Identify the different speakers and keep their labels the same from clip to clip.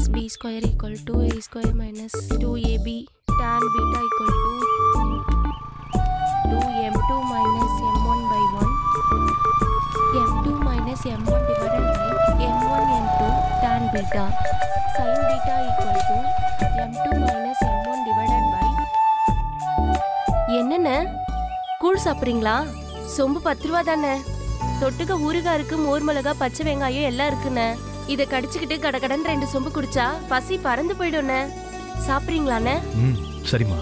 Speaker 1: plus b square equal to a square minus 2ab tan beta equal to 2m2 minus m1 by 1 m2 minus m1 divided by m1 m2 tan beta sin beta equal to m2 minus m1 divided by என்னண்ண கூழ் சாப்பிட்றீங்களா சொம்பு பத்து ரூபா தானே தொட்டுக்க ஊறுகாய் இருக்கு மோர் மிளகா பச்சை வெங்காயம் எல்லாம் இருக்குண்ணே இதை கடிச்சுக்கிட்டு கடகடன்னு ரெண்டு சொம்பு குடிச்சா பசி பறந்து போயிடும்ண்ணே சாப்பிட்றீங்களாண்ணே
Speaker 2: ம் சரிம்மா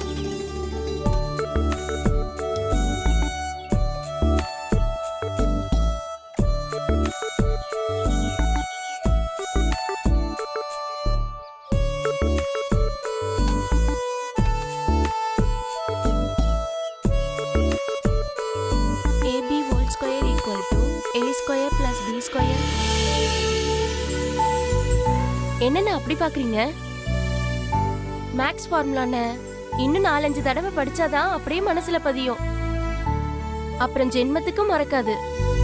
Speaker 1: ab whole square equal to a square plus b square என்னண்ணே அப்படி பாக்குறீங்க மேக்ஸ் ஃபார்முலாண்ணே இன்னும் நாலஞ்சு தடவை படிச்சாதான் அப்படியே மனசுல பதியும் அப்புறம் ஜென்மத்துக்கும் மறக்காது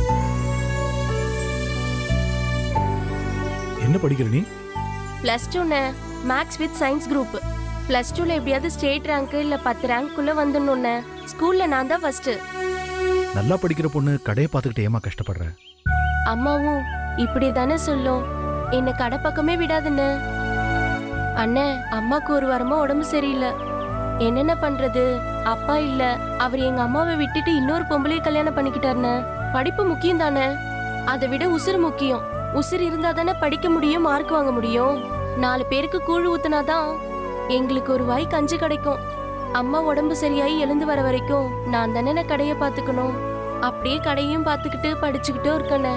Speaker 2: என்ன படிக்கிற நீ
Speaker 1: பிளஸ் டூண்ணே maths with science group plus டூல எப்படியாவது ஸ்டேட் ரேங்க் இல்ல பத்து ரேங்க்குள்ள வந்துடணும்ண்ணே ஸ்கூல்ல நான் தான் ஃபர்ஸ்ட்
Speaker 2: நல்லா படிக்கிற பொண்ணு கடையை பார்த்துக்கிட்டு ஏமா கஷ்டப்படுற
Speaker 1: அம்மாவும் இப்படி தானே சொல்லும் என்ன கடை பக்கமே விடாதுன்னு அண்ணே அம்மாக்கு ஒரு வாரமா உடம்பு சரியில்லை என்னென்ன பண்றது அப்பா இல்ல அவர் எங்க அம்மாவை விட்டுட்டு இன்னொரு பொம்பளைய கல்யாணம் பண்ணிக்கிட்டாருண்ணே படிப்பு முக்கியம் தானே அதை விட உசுறு முக்கியம் உசுறு இருந்தா தானே படிக்க முடியும் மார்க் வாங்க முடியும் நாலு பேருக்கு கூழ் ஊத்துனாதான் எங்களுக்கு ஒரு வாய் கஞ்சி கிடைக்கும் அம்மா உடம்பு சரியாயி எழுந்து வர வரைக்கும் நான் தானே கடையை பார்த்துக்கணும் அப்படியே கடையும் பார்த்துக்கிட்டு படிச்சுக்கிட்டும் இருக்கண்ணே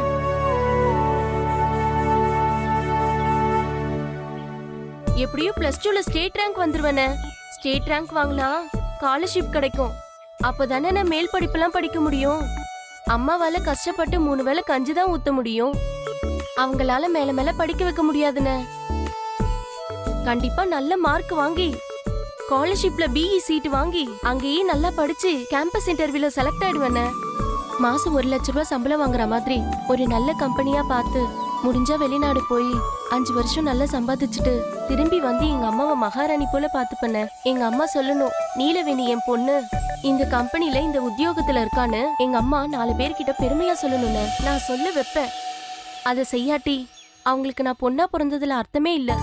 Speaker 1: எப்படியோ பிளஸ் டூல ஸ்டேட் ரேங்க் வந்துருவேனே ஸ்டேட் ரேங்க் வாங்கினா ஸ்காலர்ஷிப் கிடைக்கும் அப்பதானே நான் மேல் படிப்பெல்லாம் படிக்க முடியும் அம்மாவால கஷ்டப்பட்டு மூணு வேளை கஞ்சி தான் ஊத்த முடியும் அவங்களால மேல மேல படிக்க வைக்க முடியாதுண்ணே கண்டிப்பா நல்ல மார்க் வாங்கி ஸ்காலர்ஷிப்ல பிஇ சீட் வாங்கி அங்கேயே நல்லா படிச்சு கேம்பஸ் இன்டர்வியூல செலக்ட் ஆயிடுவேண்ணே மாசம் ஒரு லட்ச ரூபாய் சம்பளம் வாங்குற மாதிரி ஒரு நல்ல கம்பெனியா பார்த்து முடிஞ்சா வெளிநாடு போய் அஞ்சு வருஷம் நல்லா சம்பாதிச்சுட்டு திரும்பி வந்து எங்க அம்மாவை மகாராணி போல பாத்துப்பேன் எங்க அம்மா சொல்லணும் நீலவேணி என் பொண்ணு இந்த கம்பெனில இந்த உத்தியோகத்துல இருக்கான்னு எங்க அம்மா நாலு பேர்கிட்ட பெருமையா சொல்லணும்னு நான் சொல்ல வைப்பேன் அதை செய்யாட்டி அவங்களுக்கு நான் பொண்ணா பிறந்ததுல அர்த்தமே இல்ல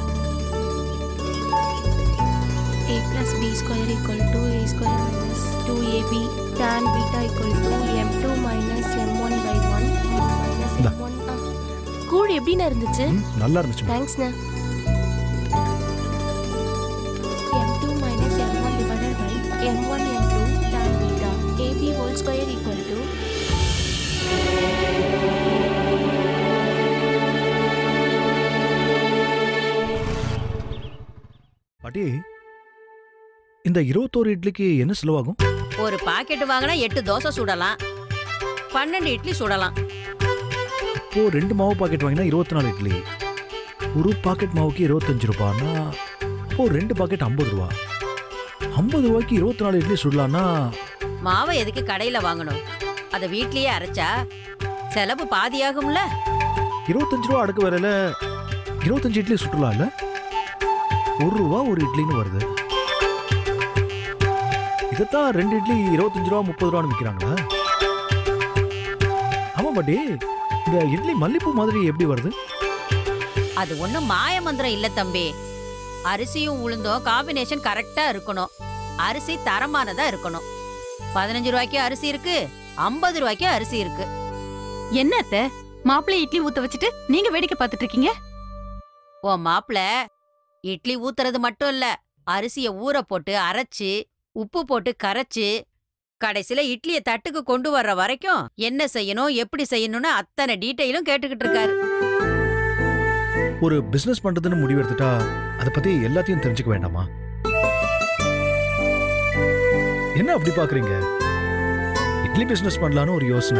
Speaker 1: a plus b square equal to a square minus 2ab tan beta equal to m2 minus m1 by 1 minus
Speaker 2: இந்தா.
Speaker 1: m1 ஆ. கூழ் எப்படிண்ணா இருந்துச்சு
Speaker 2: ம், நல்லா இருந்துச்சுமா
Speaker 1: தேங்க்ஸ்ண்ணா m2 minus m1 divided by m1 m2 tan beta ab whole square equal to
Speaker 2: பாட்டி இந்த இருபத்தோரு இட்லிக்கு என்ன செலவாகும்
Speaker 3: ஒரு பாக்கெட் வாங்கினா எட்டு தோசை சுடலாம் பன்னெண்டு இட்லி சுடலாம்
Speaker 2: இப்போ ரெண்டு மாவு பாக்கெட் வாங்கினா இருபத்தி நாலு இட்லி ஒரு பாக்கெட் மாவுக்கு இருபத்தஞ்சு ரூபான்னா அப்போ ரெண்டு பாக்கெட் ஐம்பது ரூபா ஐம்பது ரூபாய்க்கு இருபத்தி நாலு இட்லி சுடலான்னா
Speaker 3: மாவை எதுக்கு கடையில வாங்கணும் அதை வீட்லயே அரைச்சா செலவு பாதியாகும்ல
Speaker 2: இருபத்தஞ்சு ரூபா அடக்கு வரையில இருபத்தஞ்சு இட்லி சுட்டலாம் இல்ல ஒரு ரூபா ஒரு இட்லின்னு வருது இதைத்தான் ரெண்டு இட்லி இருபத்தஞ்சு ரூபா முப்பது ரூபான்னு விற்கிறாங்களா ஆமா பாட்டி இந்த இட்லி மல்லிப்பூ மாதிரி எப்படி வருது
Speaker 3: அது ஒண்ணும் மாய மந்திரம் இல்ல தம்பி அரிசியும் உளுந்தும் காம்பினேஷன் கரெக்டா இருக்கணும் அரிசி தரமானதா இருக்கணும் பதினஞ்சு ரூபாய்க்கு அரிசி இருக்கு ஐம்பது ரூபாய்க்கு அரிசி இருக்கு
Speaker 4: என்ன அத்தை மாப்பிள்ளை இட்லி ஊத்த வச்சுட்டு நீங்க வேடிக்கை பார்த்துட்டு இருக்கீங்க
Speaker 3: உன் மாப்பிள இட்லி ஊத்துறது மட்டும் இல்ல அரிசிய ஊற போட்டு அரைச்சு உப்பு போட்டு கரைச்சு கடைசில இட்லிய தட்டுக்கு கொண்டு வர்ற வரைக்கும் என்ன செய்யணும் எப்படி செய்யணும்னு அத்தனை டீட்டெயிலும் கேட்டுக்கிட்டு இருக்காரு
Speaker 2: ஒரு பிசினஸ் பண்றதுன்னு முடிவு எடுத்துட்டா அதை பத்தி எல்லாத்தையும் தெரிஞ்சுக்க வேண்டாமா என்ன அப்படி பாக்குறீங்க இட்லி பிசினஸ் பண்ணலான்னு ஒரு யோசனை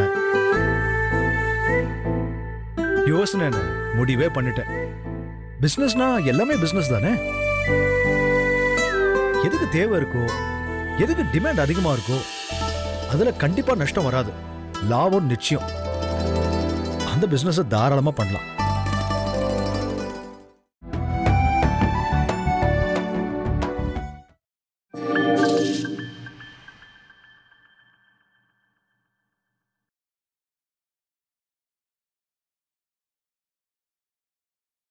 Speaker 2: யோசனை முடிவே பண்ணிட்டேன் பிசினஸ்னா எல்லாமே பிசினஸ் தானே எதுக்கு தேவை இருக்கோ எதுக்கு டிமாண்ட் அதிகமா இருக்கோ அதுல கண்டிப்பா நஷ்டம் வராது லாபம் நிச்சயம் அந்த பிசினஸை தாராளமா பண்ணலாம்